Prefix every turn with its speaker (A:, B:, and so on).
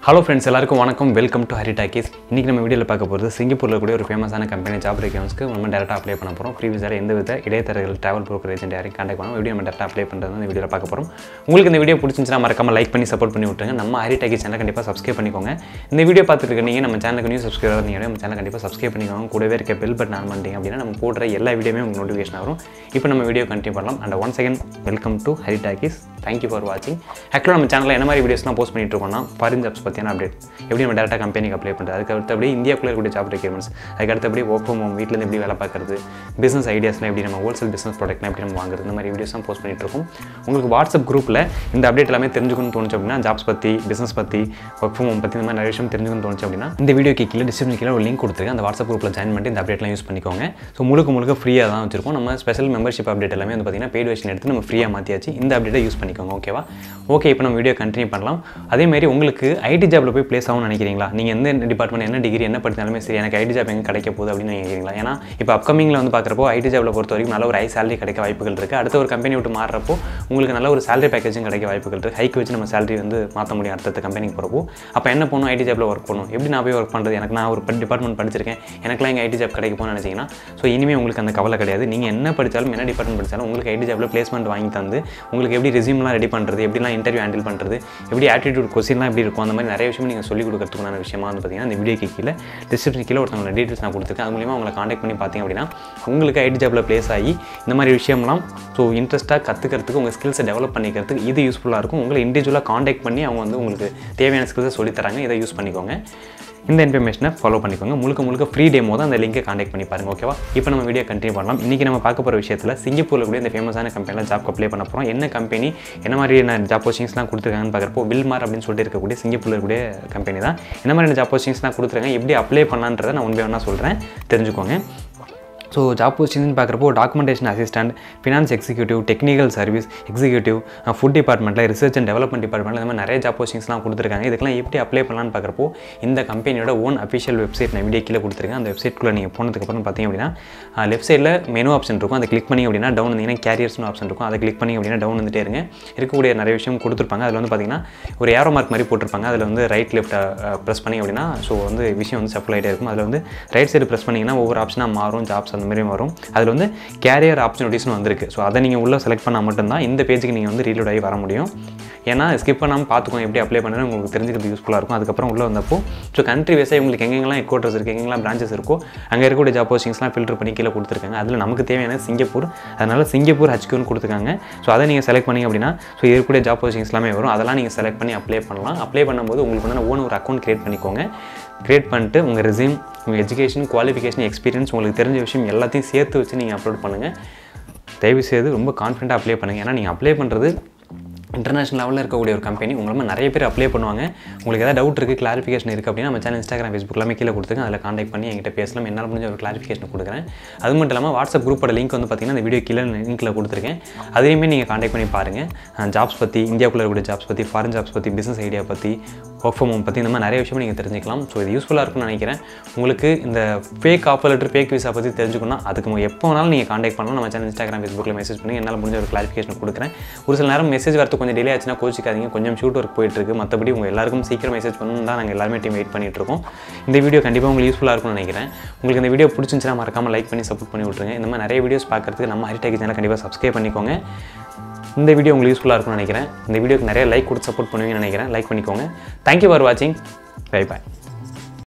A: hello friends எல்லாருக்கும் வணக்கம் welcome to Hari talkies இன்றைக்கி நம்ம வீடியோவில் பார்க்க போகிறது சிங்கப்பூரில் கூடிய ஒரு ஃபேமஸான கம்பெனி ஜாப் ரெக்யூன்ஸ்க்கு நம்ம டேரெக்டாக அப்ளை பண்ண போகிறோம் ஃப்ரீ விசாவில் எந்த வித இடைத்தரகர்கள் ட்ராவல் ப்ரோக்கர் ஏஜென்ட் யாரையும் காண்டாக்ட் பண்ணாமல் வீடியோ நம்ம டேரெக்டாக அப்ளை பண்ணுறது இந்த வீடியோவில் பார்க்க போகிறோம் உங்களுக்கு இந்த வீடியோ பிடிச்சிருந்துச்சுன்னா மறக்காம லைக் பண்ணி சப்போர்ட் பண்ணி விட்டுருங்க நம்ம ஹரி டாக்கீஸ் சேனல் கண்டிப்பாக சப்ஸ்கிரைப் பண்ணிக்கோங்க இந்த வீடியோ பார்த்துட்டு இருக்க நீங்கள் நம்ம சேனலுக்கு நியூ சப்ஸ்கிரைபர் நீங்கள் நம்ம சேனல் கண்டிப்பாக சப்ஸ்கிரைப் பண்ணிக்கோங்க கூடவே இருக்க பெல் பட்டன் ஆன் பண்ணிட்டீங்க அப்படின்னா நம்ம போடுற எல்லா வீடியோமே உங்களுக்கு நோட்டிஃபிகேஷன் வரும் இப்போ நம்ம வீடியோ கண்டினியூ பண்ணலாம் and one second welcome to Hari talkies thank you for வாட்சிங் ஆக்சுவலாக நம்ம சேனலில் என்ன மாதிரி வீடியோஸ்லாம் போஸ்ட் பண்ணிட்டு இருக்கோம்னா ஃபாரின் ஜாப்ஸ் பற்றியான அப்டேட் எப்படி நம்ம டேரெக்டாக கம்பெனிக்கு அப்ளை பண்ணுறது அதுக்கு அடுத்தபடி இந்தியாவுக்குள்ள இருக்கக்கூடிய ஜாப் ரெக்யர்மெண்ட்ஸ் அதுக்கு அடுத்தபடி ஒர்க் ஃப்ரம் ஹோம் வீட்டில் எப்படி வேலை பார்க்குறது பிஸ்னஸ் ஐடியாஸ்லாம் எப்படி நம்ம ஹோல்சேல் பிஸ்னஸ் ப்ராடக்ட்லாம் எப்படி நம்ம வாங்குறது இந்த மாதிரி வீடியோஸ்லாம் போஸ்ட் பண்ணிட்டு இருக்கோம் உங்களுக்கு வாட்ஸ்அப் குரூப்பில் இந்த அப்டேட் எல்லாமே தெரிஞ்சுக்கணும்னு தோணுச்சு அப்படின்னா ஜாப்ஸ் பற்றி பிஸ்னஸ் பற்றி ஒர்க் ஃப்ரம் ஹோம் பற்றி இந்த மாதிரி நிறைய விஷயம் தெரிஞ்சுக்கணும்னு தோணுச்சு அப்படின்னா இந்த வீடியோக்கு கீழே டிஸ்கிரிப்ஷன் கீழே ஒரு லிங்க் கொடுத்துருக்கேன் அந்த வாட்ஸ்அப் குரூப்பில் ஜாயின் பண்ணிட்டு இந்த அப்டேட்லாம் யூஸ் பண்ணிக்கோங்க ஸோ முழுக்க முழுக்க ஃப்ரீயாக தான் வச்சிருக்கோம் நம்ம ஸ்பெஷல் மெம்பர்ஷிப் அப்டேட் எல்லாமே வந்து பார்த்தீங்கன்னா பெய்ட் வெர்ஷன் எடுத்து நம்ம ஃப்ரீயாக மாற்றியாச்சு இந்த அப்டேட்டை யூஸ் பண்ணிக்கோங்க ஓகேவா ஓகே இப்போ நம்ம வீடியோ கண்டினியூ பண்ணலாம் அதே மாதிரி உங்களுக்கு ஐடி ஜாப்பில் போய் ப்ளேஸ் ஆகும்னு நினைக்கிறீங்களா நீங்கள் எந்த டிபார்ட்மெண்ட் என்ன டிகிரி என்ன படித்தாலுமே சரி எனக்கு ஐடி ஜாப் எங்கே கிடைக்க போகுது அப்படின்னு நினைக்கிறீங்களா ஏன்னா இப்போ அப்கமிங்கில் வந்து பார்க்குறப்போ ஐடி ஜாப்பில் பொறுத்த வரைக்கும் நல்ல ஒரு ஹை சேலரி கிடைக்க வாய்ப்புகள் இருக்குது அடுத்த ஒரு கம்பெனி விட்டு மாறுறப்போ உங்களுக்கு நல்ல ஒரு சேலரி பேக்கேஜும் கிடைக்க வாய்ப்புகள் இருக்குது ஹைக் வச்சு நம்ம சேலரி வந்து மாற்ற முடியும் அடுத்த கம்பெனிக்கு போகிறப்போ அப்போ என்ன பண்ணணும் ஐடி ஜாப்பில் ஒர்க் பண்ணணும் எப்படி நான் போய் ஒர்க் பண்ணுறது எனக்கு நான் ஒரு டிபார்ட்மெண்ட் படிச்சிருக்கேன் எனக்குலாம் எங்கள் ஐடி ஜாப் கிடைக்க போகணும்னு நினச்சிங்கன்னா ஸோ இனிமேல் உங்களுக்கு அந்த கவலை கிடையாது நீங்கள் என்ன படித்தாலும் என்ன டிபார்ட்மெண்ட் படித்தாலும் உங்களுக்கு ஐடி ஜாப்பில் பிளேஸ்மெண்ட் வாங்கி தந்து உங்களுக்கு எப்படி ரெசியூம்லாம் ரெடி பண்ணுறது எப்படிலாம் இன்டர்வியூ ஹேண்டில் பண்ணுறது எப்படி ஆட்டிடியூட் கொஸ்டின்லாம் எப்படி இருக்கும் அந்த மாதிரி நிறைய விஷயம் நீங்கள் சொல்லிக் கொடுக்கறதுக்கான விஷயமா வந்து பார்த்தீங்கன்னா இந்த வீடியோக்கு கீழே டிஸ்கிரிப்ஷன் கீழே ஒருத்தவங்களோட டீட்டெயில்ஸ் நான் கொடுத்துருக்கேன் அது மூலியமாக உங்களை காண்டாக்ட் பண்ணி பார்த்தீங்க அப்படின்னா உங்களுக்கு ஐடி ஜாப்பில் ப்ளேஸ் ஆகி இந்த மாதிரி விஷயம்லாம் ஸோ இன்ட்ரெஸ்ட்டாக கற்றுக்கிறதுக்கு உங்கள் ஸ்கில்ஸை டெவலப் பண்ணிக்கிறதுக்கு இது யூஸ்ஃபுல்லாக இருக்கும் உங்களை இண்டிவிஜுவலாக காண்டாக்ட் பண்ணி அவங்க வந்து உங்களுக்கு தேவையான ஸ்கில்ஸை சொல்லித்தராங்க இதை யூஸ் பண்ணிக்கோங்க இந்த இன்ஃபர்மேஷனை ஃபாலோ பண்ணிக்கோங்க முழுக்க முழுக்க ஃப்ரீ டேமோ தான் அந்த லிங்கை காண்டாக்ட் பண்ணி பாருங்க ஓகேவா இப்போ நம்ம வீடியோ கண்டினியூ பண்ணலாம் இன்றைக்கி நம்ம பார்க்க போகிற விஷயத்தில் சிங்கப்பூரில் கூட இந்த ஃபேமஸான கம்பெனியில் ஜாப் அப்ளை பண்ண போகிறோம் என்ன கம்பெனி என்ன மாதிரியான ஜாப் போஸ்டிங்ஸ்லாம் கொடுத்துருக்காங்கன்னு பார்க்குறப்போ வில்மார் அப்படின்னு சொல்லிட்டு இருக்கக்கூடிய சிங்கப்பூரில் இருக்கக்கூடிய கம்பெனி தான் என்ன மாதிரியான ஜாப் போஸ்டிங்ஸ்லாம் கொடுத்துருக்காங்க எப்படி அப்ளை பண்ணலான்றதை நான் உண்மையாக வேணா சொல்கிறேன் தெரிஞ்சுக்கோங்க ஸோ ஜாப் போஸ்டிங்னு பார்க்குறப்போ documentation assistant finance executive technical service executive food டிபார்ட்மெண்ட்டில் ரிசர்ச் அண்ட் டெவலப்மெண்ட் டிபார்ட்மெண்ட்டில் இந்த மாதிரி நிறைய ஜாப் போஸ்டிங்ஸ்லாம் கொடுத்துருக்காங்க இதுக்கெல்லாம் எப்படி அப்ளை பண்ணலான்னு பார்க்குறப்போ இந்த கம்பெனியோட ஓன் அஃபிஷியல் வெப்சைட் நான் வீடியோ கீழே கொடுத்துருக்கேன் அந்த வெப்சைட்குள்ளே நீங்கள் போனதுக்கப்புறம் பார்த்தீங்க அப்படின்னா லெஃப்ட் சைடில் மெனு ஆப்ஷன் இருக்கும் அதை கிளிக் பண்ணி அப்படின்னா டவுன் வந்தீங்கன்னா கேரியர்ஸ்னு ஆப்ஷன் இருக்கும் அதை கிளிக் பண்ணி அப்படின்னா டவுன் வந்துட்டே இருங்க இருக்கக்கூடிய நிறைய விஷயம் கொடுத்துருப்பாங்க அதில் வந்து பார்த்தீங்கன்னா ஒரு ஏரோ மார்க் மாதிரி போட்டிருப்பாங்க அதில் வந்து ரைட் லெஃப்ட் ப்ரெஸ் பண்ணி அப்படின்னா ஸோ வந்து விஷயம் வந்து சஃபுல் ஆகிட்டே இருக்கும் அதில் வந்து ரைட் சைடு ப்ரெஸ் பண்ணிங்கன்னா ஒவ்வொரு ஆப்ஷனாக மாறும் ஜாப்ஸ் அந்த மாதிரி வரும் அதில் வந்து கேரியர் ஆப்பர்ச்சுனிட்டிஸ்னு வந்திருக்கு ஸோ அதை நீங்கள் உள்ளே செலக்ட் பண்ணால் மட்டும்தான் இந்த பேஜுக்கு நீங்கள் வந்து ரீலோட் ஆகி வர முடியும் ஏன்னா ஸ்கிப் பண்ணாமல் பார்த்துக்கோங்க எப்படி அப்ளை பண்ணுறது உங்களுக்கு தெரிஞ்சுக்கிறது யூஸ்ஃபுல்லாக இருக்கும் அதுக்கப்புறம் உள்ளே வந்தப்போ ஸோ கண்ட்ரி வைஸாக உங்களுக்கு எங்கெங்கெல்லாம் ஹெட் குவார்ட்டர்ஸ் இருக்குது எங்கெங்கெல்லாம் பிரான்ச்சஸ் இருக்கோ அங்கே இருக்கக்கூடிய ஜாப் போஸ்டிங்ஸ்லாம் ஃபில்டர் பண்ணி கீழே கொடுத்துருக்காங்க அதில் நமக்கு தேவையான சிங்கப்பூர் அதனால் சிங்கப்பூர் ஹச்கியூன்னு கொடுத்துருக்காங்க ஸோ அதை நீங்கள் செலக்ட் பண்ணி அப்படின்னா ஸோ இருக்கக்கூடிய ஜாப் போஸ்டிங்ஸ் எல்லாமே வரும் அதெல்லாம் நீங்கள் செலக்ட் பண்ணி அப்ளை பண்ணலாம் அப்ளை பண்ணும்போது உங்களுக்கு வந்து ஓன் ஒரு அக்கௌண்ட் க்ரியேட் பண்ணிக்கோங்க க்ரியேட் பண்ணிட்டு உங்கள் ரெசியூம் உங்கள் எஜுகேஷன் குவாலிஃபிகேஷன் எக்ஸ்பீரியன்ஸ் உங்களுக்கு தெரிஞ்ச விஷயம் எல்லாத்தையும் சேர்த்து வச்சு நீங்கள் அப்லோட் பண்ணுங்கள் தயவுசெய்து ரொம்ப கான்ஃபிடண்ட்டாக அப்ளை பண்ணுங்கள் ஏன்னா நீங்கள் அப்ளை பண்ணுறது இன்டர்நேஷனல் லெவலில் இருக்கக்கூடிய ஒரு கம்பெனி உங்களை நிறைய பேர் அப்ளை பண்ணுவாங்க உங்களுக்கு ஏதாவது டவுட் இருக்குது கிளாரிஃபிகேஷன் இருக்குது அப்படின்னா நம்ம சேனல் இன்ஸ்டாகிராம் ஃபேஸ்புக் எல்லாமே கீழே கொடுத்துருங்க அதில் காண்டாக்ட் பண்ணி என்கிட்ட பேசலாம் என்னால் முடிஞ்ச ஒரு கிளாரிஃபிகேஷன் கொடுக்குறேன் அது மட்டும் இல்லாமல் வாட்ஸ்அப் குரூப்போட லிங்க் வந்து பார்த்தீங்கன்னா இந்த வீடியோ கீழே லிங்க்கில் கொடுத்துருக்கேன் அதையுமே நீங்கள் காண்டாக்ட் பண்ணி பாருங்கள் ஜாப்ஸ் பற்றி இந்தியாவுக்குள்ள இருக்கக்கூடிய ஜாப்ஸ் பற்றி ஃபாரின் ஜாப்ஸ் பற்றி பிஸ்னஸ் ஐடியா பற்றி ஒர்க் ஃப்ரம் ஹோம் பற்றி இந்த மாதிரி நிறைய விஷயம் நீங்கள் தெரிஞ்சுக்கலாம் ஸோ இது யூஸ்ஃபுல்லாக இருக்கும்னு நினைக்கிறேன் உங்களுக்கு இந்த fake offer letter fake visa பற்றி தெரிஞ்சுக்கணும் அதுக்கு எப்போ வேணாலும் நீங்கள் காண்டாக்ட் பண்ணலாம் நம்ம சேனல் இன்ஸ்டாகிராம் ஃபேஸ்புக்கில் மெசேஜ் பண்ணி என்னால் முடிஞ்ச ஒரு கிளாரிஃபிகேஷன் கொடுக்குறேன் ஒரு சில நேரம் மெசேஜ் வரது கொஞ்சம் டிலே ஆச்சுன்னா கோச்சிக்காதீங்க கொஞ்சம் ஷூட் ஒர்க் போயிட்டுருக்கு மற்றபடி உங்கள் எல்லாருக்கும் சீக்கிரம் மெசேஜ் பண்ணணும் தான் நாங்கள் எல்லாருமே டீம் வெயிட் பண்ணிட்டு இருக்கோம் இந்த வீடியோ கண்டிப்பாக உங்களுக்கு யூஸ்ஃபுல்லாக இருக்கும்னு நினைக்கிறேன் உங்களுக்கு இந்த வீடியோ பிடிச்சிருந்துச்சுன்னா மறக்காமல் லைக் பண்ணி சப்போர்ட் பண்ணி விட்ருங்க இந்த மாதிரி நிறைய வீடியோஸ் பார்க்குறதுக்கு நம்ம ஹரிடேக் சேனல் கண்டிப்பாக சப்ஸ்கிரைப் பண்ணிக்கோங்க இந்த வீடியோ உங்களுக்கு யூஸ்ஃபுல்லாக இருக்கும்னு நினைக்கிறேன் இந்த வீடியோக்கு நிறைய லைக் கொடுத்து சப்போர்ட் பண்ணுவீங்கன்னு நினைக்கிறேன் லைக் பண்ணிக்கோங்க தேங்க்யூ ஃபார் வாட்சிங் பை பாய்